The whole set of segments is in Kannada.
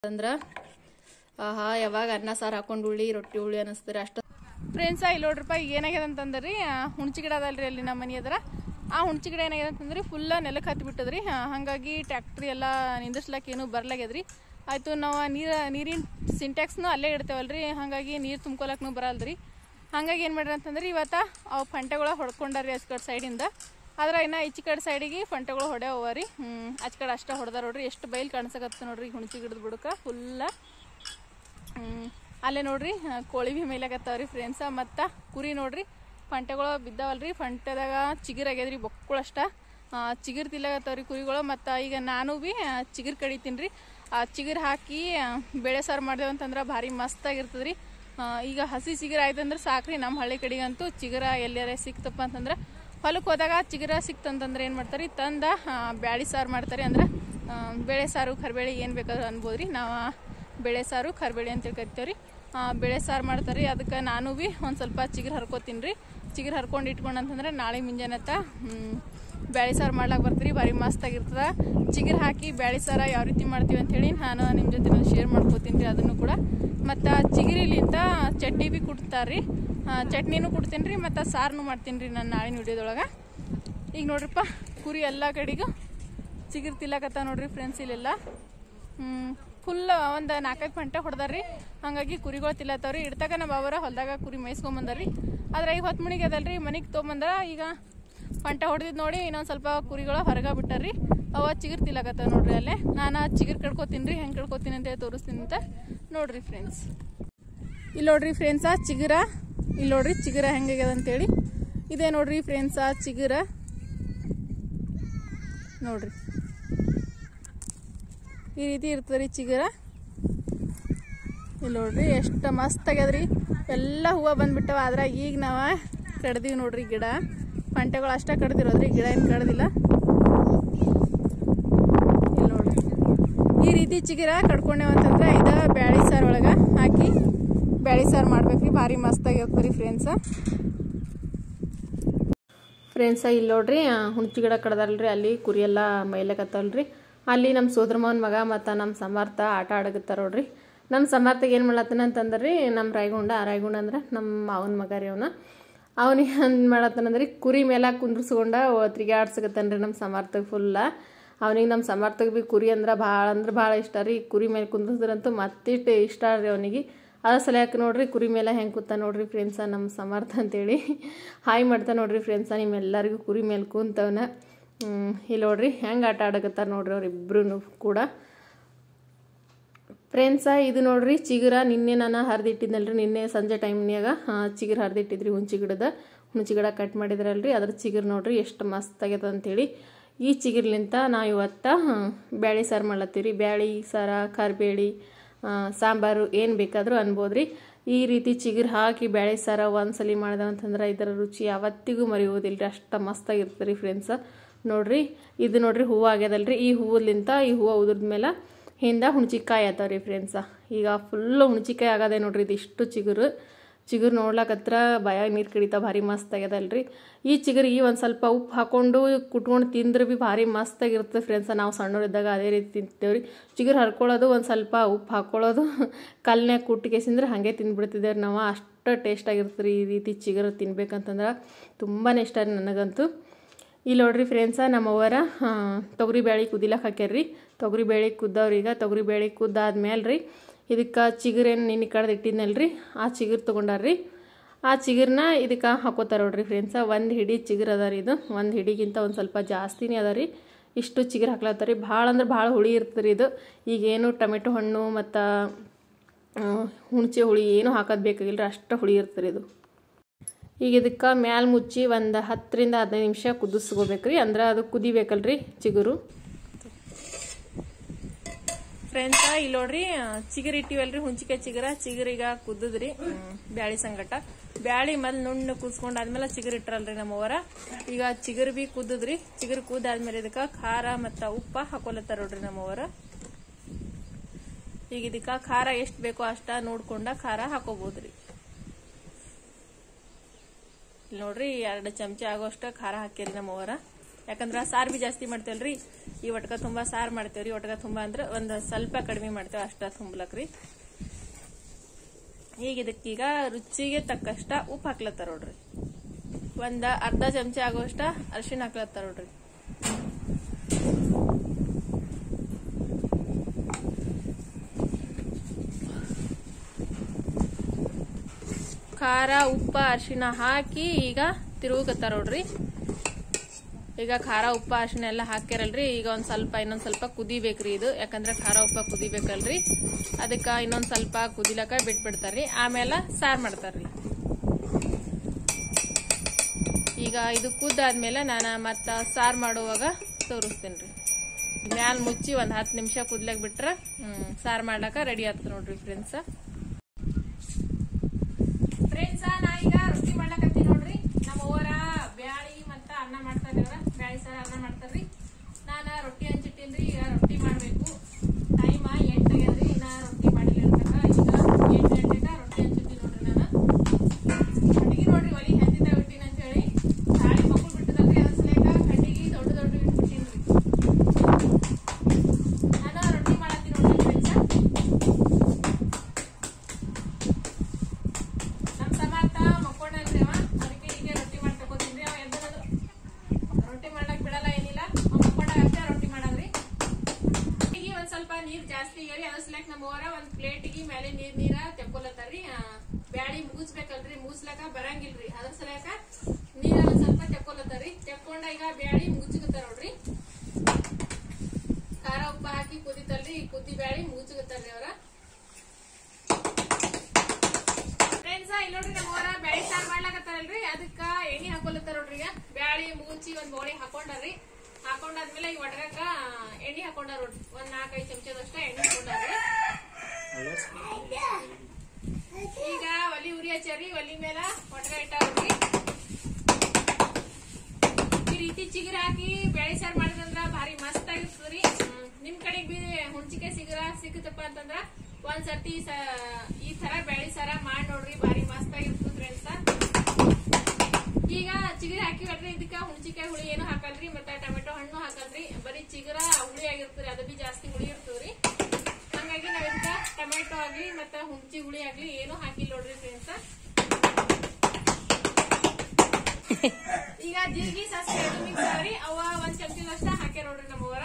ಅಂದ್ರ ಆಹಾ ಯಾವಾಗ ಅನ್ನ ಸಾರು ಹಾಕೊಂಡು ಉಳ್ಳಿ ರೊಟ್ಟಿ ಉಳ್ಳಿ ಅನಿಸ್ತಾರೆ ಅಷ್ಟ ಫ್ರೆಂಡ್ಸ ಇಲ್ಲಿ ನೋಡ್ರಪ್ಪ ಈಗ ಏನಾಗ್ಯದ ಅಂತಂದ್ರಿ ಆ, ಹುಣ್ಚಿ ಗಿಡ ಅದಲ್ರಿ ಅಲ್ಲಿ ನಮ್ಮ ಮನೆ ಹತ್ರ ಆ ಹುಣ್ಚಿ ಗಿಡ ಏನಾಗ್ಯದ ಅಂತಂದ್ರಿ ಫುಲ್ ನೆಲಕ್ಕೆ ಹತ್ತಿ ಬಿಟ್ಟದ್ರಿ ಆ, ಹಂಗಾಗಿ ಟ್ಯಾಕ್ಟ್ರಿ ಎಲ್ಲ ನಿಂದಿರ್ಸ್ಲಕ್ ಏನು ಬರ್ಲಾಗ್ಯದ್ರಿ ಆಯ್ತು ನಾವು ನೀರು ನೀರಿನ ಸಿಂಟ್ಯಾಕ್ಸ್ನು ಅಲ್ಲೇ ಇಡ್ತೇವಲ್ರಿ ಹಾಗಾಗಿ ನೀರು ತುಂಬ್ಕೊಳಕ್ನು ಬರಲ್ರಿ ಹಾಗಾಗಿ ಏನು ಮಾಡ್ರಿ ಅಂತಂದ್ರೆ ಇವತ್ತ ಅವು ಫಂಟೆಗಳ ಹೊಡ್ಕೊಂಡಾರಿ ಆಚ ಕಡೆ ಸೈಡಿಂದ ಆದ್ರೆ ಇನ್ನ ಈಚೆ ಕಡೆ ಸೈಡಿಗೆ ಫಂಟೆಗಳು ಹೊಡೆ ಹೋವರಿ ಹ್ಮ್ ಆಚ ಕಡೆ ಅಷ್ಟ ಹೊಡೆದಾರ ನೋಡ್ರಿ ಎಷ್ಟು ಬೈಲ್ ಕಾಣಿಸಕತ್ತ ನೋಡ್ರಿ ಹುಣ್ಚಿ ಗಿಡದ ಬುಡಕ ಫುಲ್ಲ ಹ್ಮ್ ಅಲ್ಲೇ ನೋಡ್ರಿ ಆ, ಕೋಳಿ ಭೀ ಮೇಲಾಗತ್ತಾವ್ರಿ ಫ್ರೆಂಡ್ಸ ಮತ್ತ ಕುರಿ ನೋಡ್ರಿ ಫಂಟೆಗಳು ಬಿದ್ದಾವಲ್ರಿ ಫಂಟೆದಾಗ ಚಿಗುರ್ ಆಗ್ಯದ್ರಿ ಬೊಕ್ಕಳಷ್ಟ ಚಿಗುರ್ ತಿಲ್ಲಾಗತ್ತಾವ್ರಿ ಕುರಿಗಳು ಮತ್ತ ಈಗ ನಾನು ಬಿ ಆ, ಚಿಗುರ್ ಕಡಿತೀನಿ ರೀ ಆ ಚಿಗುರ್ ಹಾಕಿ ಆ, ಬೇಳೆ ಸಾರು ಮಾಡ್ದೇವು ಅಂತಂದ್ರೆ ಭಾರಿ ಮಸ್ತ್ ಆಗಿರ್ತದ್ರಿ ಆ, ಈಗ ಹಸಿ ಚಿಗುರು ಆಯ್ತಂದ್ರೆ ಸಾಕ್ರಿ ನಮ್ಮ ಹಳ್ಳಿ ಕಡೆಗಂತೂ ಚಿಗುರ ಎಲ್ಲಾರ ಸಿಕ್ತಪ್ಪ ಅಂತಂದ್ರೆ ಹೊಲಕ್ಕೆ ಹೋದಾಗ ಚಿಗುರ ಸಿಕ್ತಂತಂದ್ರೆ ಏನು ಮಾಡ್ತಾರೆ ತಂದ ಆ, ಬ್ಯಾಳಿ ಸಾರು ಮಾಡ್ತಾರೆ ಅಂದ್ರೆ ಆ, ಬೇಳೆ ಸಾರು ಕರಿಬೇಳೆ ಏನು ಬೇಕಾದ್ರೂ ಅನ್ಬೋದ್ರಿ ನಾವು ಬೇಳೆ ಸಾರು ಕರಿಬೇಳೆ ಅಂತೇಳಿ ಕರಿತೇವ್ರಿ ಆ, ಬೇಳೆ ಸಾರು ಮಾಡ್ತಾರೆ ಅದಕ್ಕೆ ನಾನು ಬಿ ಒಂದು ಸ್ವಲ್ಪ ಚಿಗುರು ಹರ್ಕೋತೀನಿ ರೀ ಚಿಗುರು ಹರ್ಕೊಂಡು ಇಟ್ಕೊಂಡು ಅಂತಂದ್ರೆ ನಾಳೆ ಮುಂಜಾನೆತ್ತ ಬ್ಯಾಳಿ ಸಾರು ಮಾಡ್ಲಾಕ್ ಬರ್ತೀರಿ ಭಾರಿ ಮಸ್ತ್ ಆಗಿರ್ತದ ಚಿಗುರು ಹಾಕಿ ಬ್ಯಾಳಿ ಸಾರ ಯಾವ ರೀತಿ ಮಾಡ್ತೀವಿ ಅಂತ ಹೇಳಿ ನಾನು ನಿಮ್ಮ ಜೊತೆ ಶೇರ್ ಮಾಡ್ಕೋತೀನಿ ರೀ ಅದನ್ನು ಕೂಡ ಮತ್ತು ಚಿಗುರಿಲಿಂತ ಚಟ್ನಿ ಬಿ ಕುಟ್ತಾರ್ರಿ ಆ, ಚಟ್ನಿನೂ ಕುಡ್ತೀನಿ ರೀ ಮತ್ತು ಸಾರನು ಮಾಡ್ತೀನಿ ರೀ ನಾನು ನಾಳಿನ ವಿಡಿಯೋದೊಳಗೆ ಈಗ ನೋಡ್ರಿಪ್ಪ ಕುರಿ ಎಲ್ಲ ಕಡೆಗೂ ಚಿಗುರು ತಿಲ್ಲಕತ್ತ ನೋಡ್ರಿ ಫ್ರೆಂಡ್ಸ್ ಇಲ್ಲೆಲ್ಲ ಫುಲ್ ಒಂದು ನಾಲ್ಕೈದು ಗಂಟೆ ಹೊಡೆದಾರ್ರಿ ಹಂಗಾಗಿ ಕುರಿಗಳು ತಿಲ್ಲತ್ತವ್ರಿ ಇಡ್ತಾಗ ನಮ್ಮ ಬಾವರ ಹೊಲ್ದಾಗ ಕುರಿ ಮೇಯ್ಸ್ಕೊಂಬಂದಾರ್ರಿ ಆದ್ರೆ ಈಗ ಹೊತ್ತು ಮಣಿಗೆ ಅದಲ್ರಿ ಮನೆಗೆ ತೊಗೊಂಬಂದ್ರ ಈಗ ಪಂಟ ಹೊಡೆದಿದ್ ನೋಡಿ ಇನ್ನೊಂದು ಸ್ವಲ್ಪ ಕುರಿಗಳು ಹೊರಗ ಬಿಟ್ಟಾರ್ರಿ ಅವ ಚಿಗುರು ತಿಲ್ಲಕತ್ತಾವ ನೋಡ್ರಿ ಅಲ್ಲೇ ನಾನು ಚಿಗುರು ಕಡ್ಕೋತೀನಿ ರೀ ಹೆಂಗೆ ಕಡ್ಕೋತೀನಿ ಅಂತ ಹೇಳಿ ತೋರಿಸ್ತೀನಿ ಅಂತ ನೋಡ್ರಿ ಫ್ರೆಂಡ್ಸ್ ಇಲ್ಲಿ ನೋಡ್ರಿ ಫ್ರೆಂಡ್ಸ ಚಿಗುರ ಇಲ್ಲಿ ನೋಡ್ರಿ ಚಿಗುರ ಹೆಂಗಾಗ್ಯದ ಅಂತೇಳಿ ಇದೇ ನೋಡ್ರಿ ಫ್ರೆಂಡ್ಸ ಚಿಗುರ ನೋಡ್ರಿ ಈ ರೀತಿ ಇರ್ತದ್ರಿ ಚಿಗುರ ಇಲ್ಲಿ ನೋಡ್ರಿ ಎಷ್ಟು ಮಸ್ತ್ ಆಗ್ಯದ್ರಿ ಎಲ್ಲ ಹೂವು ಬಂದ್ಬಿಟ್ಟವ ಆದ್ರೆ ಈಗ ನಾವ ಕಡ್ದೀವಿ ನೋಡ್ರಿ ಗಿಡ ಪಂಟೆಗಳು ಅಷ್ಟ ಕಡ್ದಿರೋದ್ರಿ ಗಿಡ ಏನು ಕಡ್ದಿಲ್ಲ ಇಲ್ಲಿ ನೋಡ್ರಿ ಈ ರೀತಿ ಚಿಗುರ ಕಡ್ಕೊಂಡೇವ ಅಂತಂದ್ರೆ ಇದ ಬ್ಯಾಳಿ ಸಾರು ಒಳಗ ಹಾಕಿ ಬ್ಯಾಳಿ ಸಾರು ಮಾಡ್ಬೇಕ್ರಿ ಭಾರಿ ಮಸ್ತ್ ಆಗಿರ್ತದ್ರಿ ಫ್ರೆಂಡ್ಸ ಫ್ರೆಂಡ್ಸ ಇಲ್ಲಿ ನೋಡ್ರಿ ಆ, ಹುಣ್ಚಿ ಗಿಡ ಕಡ್ದಲ್ರಿ ಅಲ್ಲಿ ಕುರಿ ಎಲ್ಲ ಮೈಲಕತ್ತಲ್ರಿ ಅಲ್ಲಿ ನಮ್ಮ ಸೋದರ ಮಾವನ ಮಗ ಮತ್ತು ನಮ್ಮ ಸಮರ್ಥ ಆಟ ಆಡಕತ್ತಾರ ನೋಡ್ರಿ ನಮ್ಮ ಸಮರ್ಥಗೆ ಏನು ಮಾಡತ್ತನ ಅಂತಂದ್ರಿ ನಮ್ಮ ರಾಯಗುಂಡ ಆ ರಾಯಗುಂಡ ಅಂದ್ರೆ ನಮ್ಮ ಮಾವನ ಮಗ ರೀ ಅವನ ಅವನಿಗೆ ಏನು ಮಾಡತ್ತನಂದ್ರಿ ಕುರಿ ಮೇಲೆ ಕುಂದ್ರಿಸ್ಕೊಂಡ ತಿರ್ಗಾಡ್ಸಕತ್ತಾನ ರೀ ನಮ್ಮ ಸಮರ್ಥಗೆ ಫುಲ್ಲ ಅವನಿಗೆ ನಮ್ಮ ಸಮರ್ಥಗೆ ಬಿ ಕುರಿ ಅಂದ್ರೆ ಭಾಳ ಅಂದ್ರೆ ಭಾಳ ಇಷ್ಟ ರೀ ಕುರಿ ಮೇಲೆ ಕುಂದ್ರಸ್ದ್ರಂತೂ ಮತ್ತಿಟ್ಟು ಇಷ್ಟ ರೀ ಅವನಿಗೆ ಅದ್ರ ಸಲಕ್ಕೆ ನೋಡ್ರಿ ಕುರಿ ಮೇಲೆ ಹೆಂಗೆ ಕೂತ ನೋಡ್ರಿ ಫ್ರೆಂಡ್ಸ ನಮ್ಮ ಸಮರ್ಥ ಅಂತೇಳಿ ಹಾಯ್ ಮಾಡ್ತಾ ನೋಡ್ರಿ ಫ್ರೆಂಡ್ಸ ನಿಮ್ಮೆಲ್ಲರಿಗೂ ಕುರಿ ಮೇಲೆ ಕೂತವನ ಇಲ್ಲಿ ನೋಡ್ರಿ ಹೆಂಗೆ ಆಟ ಆಡಕತ್ತಾರ ನೋಡ್ರಿ ಅವ್ರಿಬ್ರು ಕೂಡ ಫ್ರೆಂಡ್ಸ ಇದು ನೋಡ್ರಿ ಚಿಗುರ ನಿನ್ನೆ ನಾನು ಹರಿದಿಟ್ಟಿದ್ನಲ್ರಿ ನಿನ್ನೆ ಸಂಜೆ ಟೈಮ್ನ್ಯಾಗ ಚಿಗುರು ಹರಿದಿಟ್ಟಿದ್ರಿ ಹುಂಚಿ ಗಿಡದ ಹುಂಚಿ ಗಿಡ ಕಟ್ ಮಾಡಿದ್ರಲ್ರಿ ಅದ್ರ ಚಿಗುರು ನೋಡ್ರಿ ಎಷ್ಟು ಮಸ್ತ್ ಆಗ್ಯದ ಅಂತೇಳಿ ಈ ಚಿಗುರ್ಲಿಂತ ನಾವು ಇವತ್ತ ಆ, ಬ್ಯಾಳಿ ಸಾರು ಮಾಡ್ಲತ್ತೀವಿ ಬ್ಯಾಳಿ ಸಾರ ಕರಿಬೇಳಿ ಆ, ಸಾಂಬಾರು ಏನು ಬೇಕಾದರೂ ಅನ್ಬೋದ್ರಿ ಈ ರೀತಿ ಚಿಗುರು ಹಾಕಿ ಬ್ಯಾಳಿ ಸಾರ ಒಂದ್ಸಲಿ ಮಾಡ್ದೆ ಅಂತಂದ್ರೆ ಇದರ ರುಚಿ ಯಾವತ್ತಿಗೂ ಮರೆಯುವುದಿಲ್ಲ ಅಷ್ಟು ಮಸ್ತಾಗಿರ್ತದೆ ರೀ ಫ್ರೆಂಡ್ಸ ನೋಡ್ರಿ ಇದು ನೋಡ್ರಿ ಹೂವು ಆಗ್ಯದಲ್ರಿ ಈ ಹೂವಲಿಂತ ಈ ಹೂವು ಉದ್ರದ ಮೇಲೆ ಹಿಂದ ಹುಣ್ಚಿಕಾಯಿ ಆತಾವ ರೀ ಫ್ರೆಂಡ್ಸ ಈಗ ಫುಲ್ಲು ಹುಣ್ಚಿಕಾಯಿ ಆಗದೆ ನೋಡ್ರಿ ಇದು ಇಷ್ಟು ಚಿಗುರು ಚಿಗುರು ನೋಡ್ಲಕತ್ರ ಬಾಯಾಗ ನೀರು ಕಡಿತಾ ಭಾರಿ ಮಸ್ತ್ ಆಗ್ಯದಲ್ರಿ ಈ ಚಿಗುರಿಗೆ ಒಂದು ಸ್ವಲ್ಪ ಉಪ್ಪು ಹಾಕೊಂಡು ಕುಟ್ಕೊಂಡು ತಿಂದ್ರೆ ಭೀ ಭಾರಿ ಮಸ್ತಾಗಿರ್ತದೆ ಫ್ರೆಂಡ್ಸ ನಾವು ಸಣ್ಣವರಿದ್ದಾಗ ಅದೇ ರೀತಿ ತಿಂತೇವೆ ರೀ ಚಿಗುರು ಹರ್ಕೊಳ್ಳೋದು ಒಂದು ಸ್ವಲ್ಪ ಉಪ್ಪು ಹಾಕ್ಕೊಳ್ಳೋದು ಕಲ್ನ್ಯಾಗ ಕುಟ್ಟಿಗೆಸಿಂದ್ರೆ ಹಾಗೆ ತಿಂದ್ಬಿಡ್ತಿದ್ದೇವೆ ನಾವು ಅಷ್ಟು ಟೇಸ್ಟ್ ಆಗಿರ್ತದೆ ರೀ ಈ ರೀತಿ ಚಿಗುರು ತಿನ್ಬೇಕಂತಂದ್ರೆ ತುಂಬಾ ಇಷ್ಟ ರೀ ನನಗಂತೂ ಇಲ್ಲಿ ನೋಡ್ರಿ ಫ್ರೆಂಡ್ಸ ನಮ್ಮವ್ವರ ತೊಗರಿ ಬೇಳೆ ಕುದಿಲಕ್ಕೆ ಹಾಕ್ಯಾರ್ರಿ ತೊಗರಿ ಬೇಳೆ ಕುದ್ದವ್ರೀಗ ತೊಗರಿ ಬೇಳೆ ಕುದ್ದಾದ್ಮೇಲೆ ರೀ ಇದಕ್ಕೆ ಚಿಗುರೇನು ನಿನ್ನೆ ಕಡ್ದು ಇಟ್ಟಿದ್ನಲ್ರಿ ಆ ಚಿಗುರು ತೊಗೊಂಡಾರ್ರಿ ಆ ಚಿಗುರನ್ನ ಇದಕ್ಕೆ ಹಾಕೋತಾರ ನೋಡ್ರಿ ಫ್ರೆಂಡ್ಸ ಒಂದು ಹಿಡಿ ಚಿಗುರು ಅದ ರೀ ಇದು ಒಂದು ಹಿಡಿಗಿಂತ ಒಂದು ಸ್ವಲ್ಪ ಜಾಸ್ತಿನೇ ಅದ ರೀ ಇಷ್ಟು ಚಿಗುರು ಹಾಕ್ಲತ್ತಾರ ರೀ ಭಾಳ ಅಂದ್ರೆ ಭಾಳ ಹುಳಿ ಇರ್ತದೆ ರೀ ಇದು ಈಗೇನು ಟೊಮೆಟೊ ಹಣ್ಣು ಮತ್ತು ಹುಣಸೆ ಹುಳಿ ಏನು ಹಾಕೋದು ಬೇಕಾಗಿಲ್ಲ ಅಷ್ಟು ಹುಳಿ ಇರ್ತದೆ ಇದು ಈಗ ಇದಕ್ಕೆ ಮ್ಯಾಲ ಮುಚ್ಚಿ ಒಂದು ಹತ್ತರಿಂದ ಹದಿನೈದು ನಿಮಿಷ ಕುದಿಸ್ಕೋಬೇಕ್ರಿ ಅಂದ್ರೆ ಅದು ಕುದಿಬೇಕಲ್ರಿ ಚಿಗುರು ಫ್ರೆಂಡ್ಸ ಇಲ್ಲಿ ನೋಡ್ರಿ ಚಿಗುರು ಇಟ್ಟಿವಲ್ರಿ ಹುಂಚಿಕಾಯಿ ಚಿಗುರ ಚಿಗುರಿಗ ಕುದ್ದದ್ರಿ ಬ್ಯಾಳಿ ಸಂಗಟ ಬ್ಯಾಳಿ ಮೊದ್ಲು ನುಣ್ಣು ಕುದಿಸ್ಕೊಂಡಾದ್ಮೇಲೆ ಚಿಗುರು ಇಟ್ರಲ್ರಿ ನಮ್ಮವರ ಈಗ ಚಿಗುರು ಬಿ ಕುದ್ದದ್ರಿ ಚಿಗುರು ಕುದ್ದಾದ್ಮೇಲೆ ಇದಕ್ಕೆ ಖಾರ ಮತ್ತು ಉಪ್ಪ ಹಾಕೊಲತ್ತಾರ ನೋಡ್ರಿ ನಮ್ಮವರ ಈಗ ಇದಕ್ಕೆ ಖಾರ ಎಷ್ಟು ಬೇಕೋ ಅಷ್ಟ ನೋಡ್ಕೊಂಡ ಖಾರ ಹಾಕೋಬಹುದ್ರಿ ಇಲ್ಲಿ ನೋಡ್ರಿ ಎರಡು ಚಮಚ ಆಗೋಷ್ಟ ಖಾರ ಹಾಕ್ಯಾರಿ ನಮ್ಮವರ ಯಾಕಂದ್ರೆ ಸಾರು ಬಿ ಜಾಸ್ತಿ ಮಾಡ್ತೇವಲ್ರಿ ಈ ಒಟ್ಕ ತುಂಬಾ ಸಾರು ಮಾಡ್ತೇವ್ರಿ ಒಟ್ಕ ತುಂಬಾ ಅಂದ್ರೆ ಒಂದು ಸ್ವಲ್ಪ ಕಡಿಮೆ ಮಾಡ್ತೇವೆ ಅಷ್ಟ ತುಂಬಲಕ್ರಿ ಈಗ ಇದಕ್ಕೀಗ ರುಚಿಗೆ ತಕ್ಕಷ್ಟ ಉಪ್ಪು ಹಾಕ್ಲತ್ತಾರ ನೋಡ್ರಿ ಒಂದ ಅರ್ಧ ಚಮಚ ಆಗೋಷ್ಟ ಅರಿಶಿಣ ಹಾಕ್ಲತ್ತಾರ ನೋಡ್ರಿ ಖಾರ ಉಪ್ಪ ಅರಿಶಿಣ ಹಾಕಿ ಈಗ ತಿರುಗತ್ತಾರ ನೋಡ್ರಿ ಈಗ ಖಾರ ಉಪ್ಪ ಅರಿಶಿಣ ಎಲ್ಲ ಹಾಕ್ಯಾರಲ್ರಿ ಈಗ ಒಂದ್ ಸ್ವಲ್ಪ ಇನ್ನೊಂದ್ ಸ್ವಲ್ಪ ಕುದಿಬೇಕ್ರಿ ಇದು ಯಾಕಂದ್ರೆ ಖಾರ ಉಪ್ಪ ಕುದಿಬೇಕಲ್ರಿ ಅದಕ್ಕ ಇನ್ನೊಂದ್ ಸ್ವಲ್ಪ ಕುದಿಲಕ ಬಿಟ್ಬಿಡ್ತಾರ್ರಿ ಆಮೇಲೆ ಸಾರ್ ಮಾಡ್ತಾರ್ರಿ ಈಗ ಇದು ಕುದ್ದಾದ್ಮೇಲೆ ನಾನು ಮತ್ತ ಸಾರ್ ಮಾಡುವಾಗ ತೋರಿಸ್ತೇನ್ರಿ ಮ್ಯಾಲ್ ಮುಚ್ಚಿ ಒಂದ್ ಹತ್ತು ನಿಮಿಷ ಕುದ್ಲಕ್ ಬಿಟ್ರ ಹ್ಮ್ ಸಾರ್ ಮಾಡ್ಲಕ ರೆಡಿ ಆಗ್ತದ ನೋಡ್ರಿ ಫ್ರೆಂಡ್ಸ್ ಫ್ರೆಂಡ್ಸ ನಾ ಈಗ ರೊಟ್ಟಿ ಮಾಡ್ಲಕತ್ತೀನಿ ನೋಡ್ರಿ ನಮ್ಮ ಅವರ ಬ್ಯಾಳಿ ಮತ್ತ ಅನ್ನ ಮಾಡ್ತಾರ ಇವ್ರ ಬ್ಯಾಳಿ ಸಾರ ಅನ್ನ ಮಾಡ್ತಾರ್ರಿ ನಾನ ರೊಟ್ಟಿ ಹಂಚಿಟ್ಟಿನ್ರಿ ಈಗ ರೊಟ್ಟಿ ಮಾಡ್ಬೇಕು ಟೈಮ್ ಎಂಟು ಆಗ್ಯದ್ರಿ ಇನ್ನ ರೊಟ್ಟಿ ಮಾಡಿಲ್ಲ ಇರ್ತಕ್ಕ ಈಗ ಎಂಟು ಗಂಟೆಗ ರೊಟ್ಟಿ ಹಂಚಿಟ್ಟಿನಿ ನೋಡ್ರಿ ನಾನು ಕಟ್ಟಿಗೆ ನೋಡ್ರಿ ಒಲಿ ಹಂಚಿದ ಬಿಟ್ಟಿನ ಅಂತ ಹೇಳಿ ಗಾಳಿ ಮಕ್ಕಳು ಬಿಟ್ಟದಲ್ರಿ ಅದ್ರ ಸಲೇಕ ಕಟ್ಟಿಗೆ ದೊಡ್ಡ ದೊಡ್ಡ ಇಟ್ಬಿಟ್ಟಿನ್ರಿ ನಾನು ರೊಟ್ಟಿ ಮಾಡತ್ತೀನಿ ನೋಡ್ರಿ ಫ್ರೆಂಡ್ಸ ನಮ್ ಸಮರ್ಥ ಮಕ್ಕೊಂಡಲ್ರಿ ಅವ ಅದಕ್ಕೆ ಈಗ ರೊಟ್ಟಿ ಮಾಡಿ ತಗೋತೀನಿ ಅವ ಎದ್ದನದು ರೊಟ್ಟಿ ಮಾಡಕ್ ಬಿಡಲ್ಲ ಏನಿಲ್ಲ ಅವ ಮಕ್ಕೊಂಡಾಗ ಅಷ್ಟೇ ರೊಟ್ಟಿ ಮಾಡಲ್ರಿ ಈಗ ಒಂದ್ ಸ್ವಲ್ಪ ನೀರ್ ಜಾಸ್ತಿ ಹೇಳಿ ಅನ್ಸ್ಲಾಕ್ ನಮ್ಮ ಅವರ ಒಂದ್ ಪ್ಲೇಟಿಗೆ ಮೇಲೆ ನೀರ್ ನೀರ ತೆಕ್ಕೊಲತ್ತಾರ್ರಿ ಆ, ಬ್ಯಾಳಿ ಮುಗಿಸ್ಬೇಕಲ್ರಿ ಮುಗಿಸ್ಲಾಕ ಬರಂಗಿಲ್ರಿ ಅದ್ರ ಸಲಕ ನೀರ ಒಂದ್ ಸ್ವಲ್ಪ ತೆಕ್ಕೊಲತ್ತಾರ್ರಿ ತೆಕ್ಕೊಂಡ ಈಗ ಬ್ಯಾಳಿ ಮುಗಿಸ್ಕೊತಾರ ನೋಡ್ರಿ ಖಾರ ಉಪ್ಪ ಹಾಕಿ ಕುದಿತಲ್ರಿ ಈ ಕುದ್ದಿ ಬ್ಯಾಳಿ ಮುಗಿಸ್ಕೊತಾರ್ರಿ ಅವ್ರ ಫ್ರೆಂಡ್ಸ್ ಇಲ್ಲಿ ನೋಡ್ರಿ ನಮ್ಮ ಅವರ ಬ್ಯಾಳಿ ಸಾರ್ ಮಾಡ್ಲಾಕತ್ತಾರಲ್ರಿ ಅದಕ್ಕ ಎಣ್ಣೆ ಹಾಕೊಲತ್ತಾರ ನೋಡ್ರಿ ಈಗ ಬ್ಯಾಳಿ ಮುಗುಚಿ ಒಂದ್ ಬೋಳಿ ಹಾಕೊಂಡಾರ್ರಿ ಹಾಕೊಂಡಾದ್ಮೇಲೆ ಈಗ ಒಡ್ಗಾಕ ಎಣ್ಣೆ ಹಾಕೊಂಡಾರ ನೋಡ್ರಿ ಒಂದ್ ನಾಲ್ಕೈದು ಚಮಚದಷ್ಟ ಎಣ್ಣೆ ಹಾಕೊಂಡಾರ್ರಿ ಈಗ ಒಲಿ ಉರಿ ಹಚ್ಚಾರಿ ಒಲಿ ಮೇಲ ಒಡ್ಗ ಇಟ್ಟಾರ್ರಿ ಈ ರೀತಿ ಚಿಗುರ ಹಾಕಿ ಬ್ಯಾಳಿ ಸಾರ್ ಮಾಡಿದ್ರಂದ್ರ ಭಾರಿ ಮಸ್ತ್ ಆಗಿರ್ತದ್ರಿ ಹ್ಮ್. ನಿಮ್ ಕಡೆಗ್ ಬಿ ಹುಣ್ಚಿಕೆ ಸಿಗುರ ಸಿಕ್ಕತಪ್ಪ ಅಂತಂದ್ರ ಒಂದ್ ಸರ್ತಿ ಸ- ಈ ತರ ಬ್ಯಾಳಿ ಸಾರ ಮಾಡಿ ನೋಡ್ರಿ ಭಾರಿ ಮಸ್ತ್ ಆಗಿರ್ತದ ಫ್ರೆಂಡ್ಸ್ ಈಗ ಚಿಗುರಿ ಹಾಕಿವಲ್ರಿ ಇದಕ್ಕ ಹುಣ್ಚಿಕಾಯಿ ಹುಳಿ ಏನು ಹಾಕಲ್ರಿ ಮತ್ತೆ ಟೊಮೆಟೊ ಹಣ್ಣು ಹಾಕಲ್ರಿ ಬರೀ ಚಿಗುರ ಹುಳಿ ಆಗಿರ್ತದ್ರಿ ಅದು ಬಿ ಜಾಸ್ತಿ ಹುಳಿ ಇರ್ತದ್ರಿ ಹಂಗಾಗಿ ನಾವ್ ಇದಕ್ಕ ಟೊಮೆಟೊ ಆಗ್ಲಿ ಮತ್ತೆ ಹುಂಚಿ ಹುಳಿ ಆಗ್ಲಿ ಏನು ಹಾಕಿಲ್ಲ ನೋಡ್ರಿ ಫ್ರೆಂಡ್ಸ್ ಈಗ ಜೀರಿಗೆ ಸಾಸಿವೆ ಎರಡು ಮಿಕ್ಸ್ ಆಗ್ರಿ ಅವ ಒಂದ್ ಚಮಚದಷ್ಟ ಹಾಕ್ಯಾರ ನೋಡ್ರಿ ನಮ್ಮವರ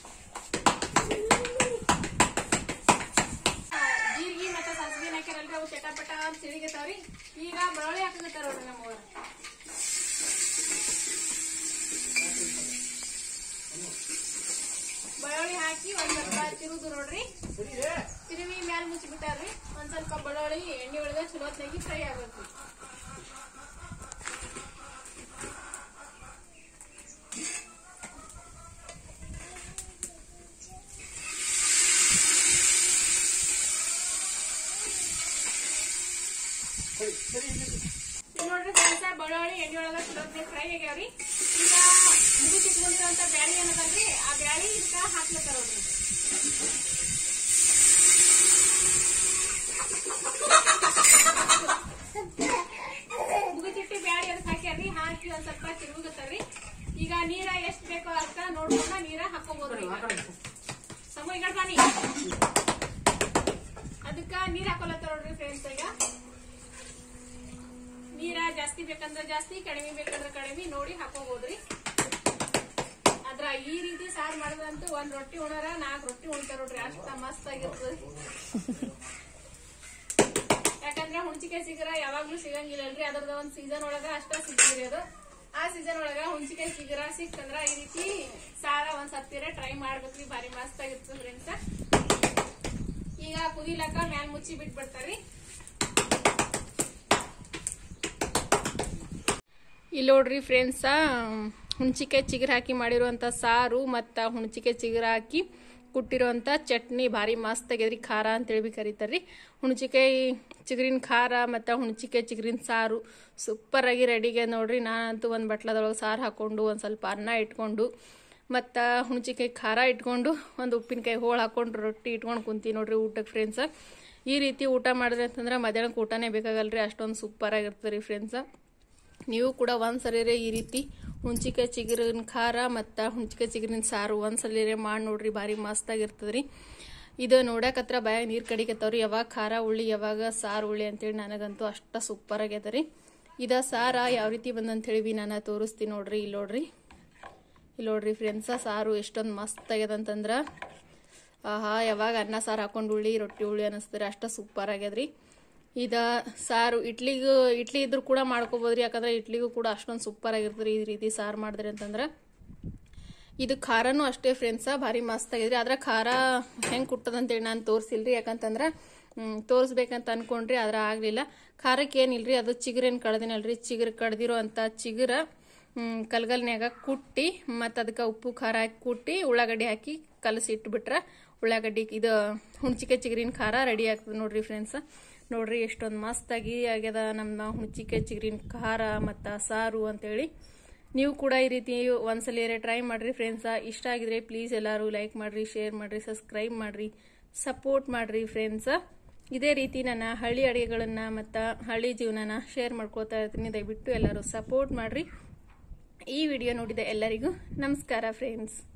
ಜೀರಿಗೆ ಮತ್ತೆ ಸಾಸಿವೆ ಹಾಕ್ಯಾರಲ್ರಿ ಅವು ಚಟಪಟ ಅಂತ ಸಿಡಿಗತಾವ್ರಿ ಈಗ ಬೆಳ್ಳುಳ್ಳಿ ಹಾಕಕತ್ತಾರ ನೋಡ್ರಿ ನಮ್ಮವರ ಬೆಳ್ಳುಳ್ಳಿ ಹಾಕಿ ಒಂದ್ ಸ್ವಲ್ಪ ತಿರುದು ನೋಡ್ರಿ ತಿರುವಿ ಮ್ಯಾಲ ಮುಚ್ಚಿಬಿಟ್ಟಾರ್ರಿ ಒಂದ್ ಸ್ವಲ್ಪ ಬೆಳ್ಳುಳ್ಳಿ ಎಣ್ಣೆ ಒಳಗ ಚಲೋತ್ನಾಗಿ ಫ್ರೈ ಆಗ್ಬೇಕು ನೋಡ್ರಿ ಫ್ರೆಂಡ್ಸ ಬೆಳ್ಳುಳ್ಳಿ ಎಣ್ಣೆ ಒಳಗ ಚಲೋತ್ನಾಗ ಫ್ರೈ ಆಗ್ಯಾವ್ರಿ ಈಗ ಮುಗಿಸಿಟ್ಕೊಂಡಿರೋಂತ ಬ್ಯಾಳಿ ಏನದಲ್ರಿ ಆ ಬ್ಯಾಳಿ ಇದಕ್ಕ ಹಾಕ್ಲತ್ತಾರ ನೋಡ್ರಿ ಮುಗಿಸಿಟ್ಟು ಬ್ಯಾಳಿ ಅದಕ್ಕೆ ಹಾಕ್ಯಾರ್ರಿ ಹಾಕಿ ಒಂದ್ ಸ್ವಲ್ಪ ತಿರುಗತ್ತಾರ್ರಿ ಈಗ ನೀರ ಎಷ್ಟ್ ಬೇಕೋ ಅಷ್ಟ ನೋಡ್ಕೊಂಡ ನೀರ ಹಾಕೋಬೋದ್ರಿ ಸಮ ಈಗ ಬಾನಿ ಅದಕ್ಕ ನೀರ್ ಹಾಕೊಲತ್ತಾರ ನೋಡ್ರಿ ಫ್ರೆಂಡ್ಸ್ ಈಗ ನೀರ ಜಾಸ್ತಿ ಬೇಕಂದ್ರ ಜಾಸ್ತಿ ಕಡಿಮೆ ಬೇಕಂದ್ರ ಕಡಿಮೆ ನೋಡಿ ಹಾಕೋಬಹುದ್ರಿ ಅದ್ರ ಈ ರೀತಿ ಸಾರ್ ಮಾಡಿದ್ರಂತೂ ಒಂದ್ ರೊಟ್ಟಿ ಉಣಾರ ನಾಲ್ಕು ರೊಟ್ಟಿ ಉಣ್ತಾರ ನೋಡ್ರಿ ಅಷ್ಟ ಮಸ್ತ್ ಆಗಿರ್ತದ ಯಾಕಂದ್ರೆ ಹುಣ್ಚಿಕಾಯಿ ಸಿಗರ ಯಾವಾಗ್ಲೂ ಸಿಗಂಗಿಲ್ಲಲ್ರಿ ಅದ್ರದ ಒಂದ್ ಸೀಸನ್ ಒಳಗ ಅಷ್ಟ ಸಿಗ್ತಿರಿ ಅದು ಆ ಸೀಸನ್ ಒಳಗ ಹುಣ್ಚಿಕಾಯಿ ಸಿಗರ ಸಿಕ್ತಂದ್ರ ಈ ರೀತಿ ಸಾರ ಒಂದ್ ಸತ್ತಿರ ಟ್ರೈ ಮಾಡ್ಬೇಕ್ರಿ ಭಾರಿ ಮಸ್ತ್ ಆಗಿರ್ತದ ಫ್ರೆಂಡ್ಸ್ ಈಗ ಕುದಿಲಕ್ಕ ಮ್ಯಾಲ್ ಮುಚ್ಚಿ ಬಿಟ್ಬಿಡ್ತಾರಿ ಇಲ್ಲಿ ನೋಡ್ರಿ ಫ್ರೆಂಡ್ಸ ಹುಣ್ಚಿಕಾಯಿ ಚಿಗುರು ಹಾಕಿ ಮಾಡಿರುವಂಥ ಸಾರು ಮತ್ತು ಹುಣ್ಚಿಕಾಯಿ ಚಿಗುರು ಹಾಕಿ ಕುಟ್ಟಿರುವಂಥ ಚಟ್ನಿ ಭಾರಿ ಮಸ್ತ್ ಆಗ್ಯದ್ರಿ ಖಾರ ಅಂತೇಳಿ ಬಿ ಕರೀತಾರ್ರಿ ಹುಣ್ಚಿಕಾಯಿ ಚಿಗುರಿನ ಖಾರ ಮತ್ತು ಹುಣ್ಚಿಕಾಯಿ ಚಿಗುರಿನ ಸಾರು ಸೂಪರ್ ಆಗಿ ರೆಡಿಗೆ ನೋಡ್ರಿ ನಾನಂತೂ ಒಂದು ಬಟ್ಲದೊಳಗೆ ಸಾರು ಹಾಕೊಂಡು ಒಂದು ಸ್ವಲ್ಪ ಅನ್ನ ಇಟ್ಕೊಂಡು ಮತ್ತು ಹುಣ್ಚಿಕಾಯಿ ಖಾರ ಇಟ್ಕೊಂಡು ಒಂದು ಉಪ್ಪಿನಕಾಯಿ ಹೋಳು ಹಾಕೊಂಡು ರೊಟ್ಟಿ ಇಟ್ಕೊಂಡು ಕುಂತೀವಿ ನೋಡ್ರಿ ಊಟಕ್ಕೆ ಫ್ರೆಂಡ್ಸ ಈ ರೀತಿ ಊಟ ಮಾಡಿದ್ರೆ ಅಂತಂದ್ರೆ ಮಧ್ಯಾಹ್ನಕ್ಕೆ ಊಟನೇ ಬೇಕಾಗಲ್ರಿ ಅಷ್ಟೊಂದು ಸೂಪರ್ ಆಗಿರ್ತದೆ ರೀ ಫ್ರೆಂಡ್ಸ ನೀವು ಕೂಡ ಒಂದ್ಸಲಿರೆ ಈ ರೀತಿ ಹುಂಚಿಕಾಯಿ ಚಿಗುರಿನ ಖಾರ ಮತ್ತು ಹುಂಚಿಕಾಯಿ ಚಿಗುರಿನ ಸಾರು ಒಂದ್ಸಲಿರೆ ಮಾಡಿ ನೋಡ್ರಿ ಭಾರಿ ಮಸ್ತಾಗಿರ್ತದ್ರಿ ಇದು ನೋಡಕತ್ರ ಬಾಯಾಗ ನೀರು ಕಡಿಕತ್ತವ್ರಿ ಯಾವಾಗ ಖಾರ ಉಳ್ಳಿ ಯಾವಾಗ ಸಾರು ಉಳ್ಳಿ ಅಂತೇಳಿ ನನಗಂತೂ ಅಷ್ಟ ಸೂಪರ್ ಆಗ್ಯದ ರೀ ಇದ ಸಾರ ಯಾವ ರೀತಿ ಬಂದಂತ ಹೇಳಿ ಬಿ ನಾನು ತೋರಿಸ್ತೀನಿ ನೋಡ್ರಿ ಇಲ್ಲಿ ನೋಡ್ರಿ ಇಲ್ಲಿ ನೋಡ್ರಿ ಫ್ರೆಂಡ್ಸ ಸಾರು ಎಷ್ಟೊಂದು ಮಸ್ತ್ ಆಗ್ಯದ ಅಂತಂದ್ರ ಆಹಾ ಯಾವಾಗ ಅನ್ನ ಸಾರು ಹಾಕೊಂಡು ಉಳ್ಳಿ ರೊಟ್ಟಿ ಉಳ್ಳಿ ಅನ್ನಿಸ್ತಾರೆ ಅಷ್ಟ ಸೂಪರ್ ಆಗ್ಯದ್ರಿ ಇದ ಸಾರು ಇಡ್ಲಿಗೂ ಇಡ್ಲಿ ಇದ್ರೂ ಕೂಡ ಮಾಡ್ಕೋಬೋದ್ರಿ ಯಾಕಂದ್ರೆ ಇಡ್ಲಿಗೂ ಕೂಡ ಅಷ್ಟೊಂದು ಸೂಪರ್ ಆಗಿರ್ತದ್ರಿ ಈ ರೀತಿ ಸಾರು ಮಾಡಿದ್ರಿ ಅಂತಂದ್ರೆ ಇದು ಖಾರನೂ ಅಷ್ಟೇ ಫ್ರೆಂಡ್ಸ ಭಾರಿ ಮಸ್ತ್ ಆಗಿದ್ರಿ ಆದ್ರೆ ಖಾರ ಹೆಂಗೆ ಕುಟ್ಟದಂತೇಳಿ ನಾನು ತೋರಿಸಿಲ್ರಿ ಯಾಕಂತಂದ್ರೆ ಹ್ಮ್, ತೋರಿಸ್ಬೇಕಂತ ಅನ್ಕೊಂಡ್ರಿ ಆದ್ರೆ ಆಗಲಿಲ್ಲ ಖಾರಕ್ಕೆ ಏನಿಲ್ರಿ ಅದು ಚಿಗುರೇನು ಕಡ್ದಿನಲ್ರಿ ಚಿಗುರು ಕಡ್ದಿರೋ ಅಂತ ಚಿಗುರ ಹ್ಮ್, ಕಲ್ಗಲ್ನ್ಯಾಗ ಕುಟ್ಟಿ ಮತ್ತು ಅದಕ್ಕೆ ಉಪ್ಪು ಖಾರ ಹಾಕಿ ಕುಟ್ಟಿ ಉಳ್ಳಾಗಡ್ಡಿ ಹಾಕಿ ಕಲಸಿ ಇಟ್ಬಿಟ್ರೆ ಉಳ್ಳಾಗಡ್ಡಿ ಇದು ಹುಣ್ಚಿಕಾಯಿ ಚಿಗುರಿನ ಖಾರ ರೆಡಿ ಆಗ್ತದೆ ನೋಡ್ರಿ ಫ್ರೆಂಡ್ಸ್ ನೋಡ್ರಿ ಎಷ್ಟೊಂದು ಮಸ್ತಾಗಿ ಆಗ್ಯದ ನಮ್ಮ ಹುಣ್ಚಿಕಾಯಿ ಚಿಗುರಿನ ಖಾರ ಮತ್ತು ಸಾರು ಅಂತೇಳಿ ನೀವು ಕೂಡ ಈ ರೀತಿ ಒಂದ್ಸಲ ಟ್ರೈ ಮಾಡ್ರಿ ಫ್ರೆಂಡ್ಸ ಇಷ್ಟ ಆಗಿದ್ರೆ ಪ್ಲೀಸ್ ಎಲ್ಲರೂ ಲೈಕ್ ಮಾಡ್ರಿ ಶೇರ್ ಮಾಡ್ರಿ ಸಬ್ಸ್ಕ್ರೈಬ್ ಮಾಡ್ರಿ ಸಪೋರ್ಟ್ ಮಾಡ್ರಿ ಫ್ರೆಂಡ್ಸ ಇದೇ ರೀತಿ ನನ್ನ ಹಳ್ಳಿ ಅಡುಗೆಗಳನ್ನು ಮತ್ತು ಹಳ್ಳಿ ಜೀವನನ ಶೇರ್ ಮಾಡ್ಕೋತಾ ಇರ್ತೀನಿ ದಯವಿಟ್ಟು ಎಲ್ಲರೂ ಸಪೋರ್ಟ್ ಮಾಡ್ರಿ ಈ ವಿಡಿಯೋ ನೋಡಿದ ಎಲ್ಲರಿಗೂ ನಮಸ್ಕಾರ ಫ್ರೆಂಡ್ಸ್